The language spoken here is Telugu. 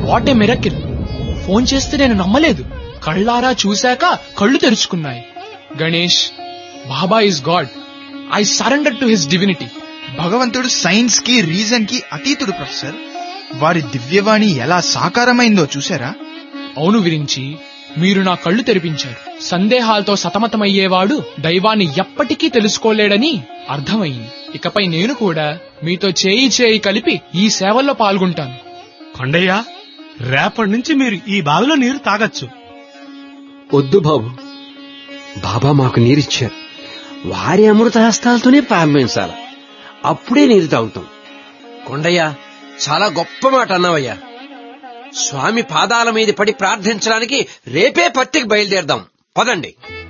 వాట్ ఏ మిరకిల్ ఫోన్ చేస్తే నేను నమ్మలేదు కళ్ళారా చూశాక కళ్ళు తెరుచుకున్నాయి Ganesh Baba is god I surrender to his divinity భగవంతుడు సైన్స్ కి రీజన్ కి అతీతుడు ప్రొఫెసర్ వారి దివ్యవాణి ఎలా సాకారమైందో చూసారా అవును విరించి మీరు నా కళ్ళు తెరిపించారు సందేహాలతో సతమతమయ్యేవాడు దైవాన్ని ఎప్పటికీ తెలుసుకోలేడని అర్థమైంది ఇకపై నేను కూడా మీతో చేయి చేయి కలిపి ఈ సేవల్లో పాల్గొంటాను కొండయ్య రేపటి నుంచి మీరు ఈ బావిలో నీరు తాగొచ్చు వద్దు బాబు బాబా మాకు నీరిచ్చారు వారి అమృత హస్తాలతోనే ప్రారంభించాలి అప్పుడే నీరు తాగుతాం కొండయ్య చాలా గొప్ప మాట అన్నావయ్యా స్వామి పాదాల మీద పడి ప్రార్థించడానికి రేపే పత్తికి బయలుదేరదాం పదండి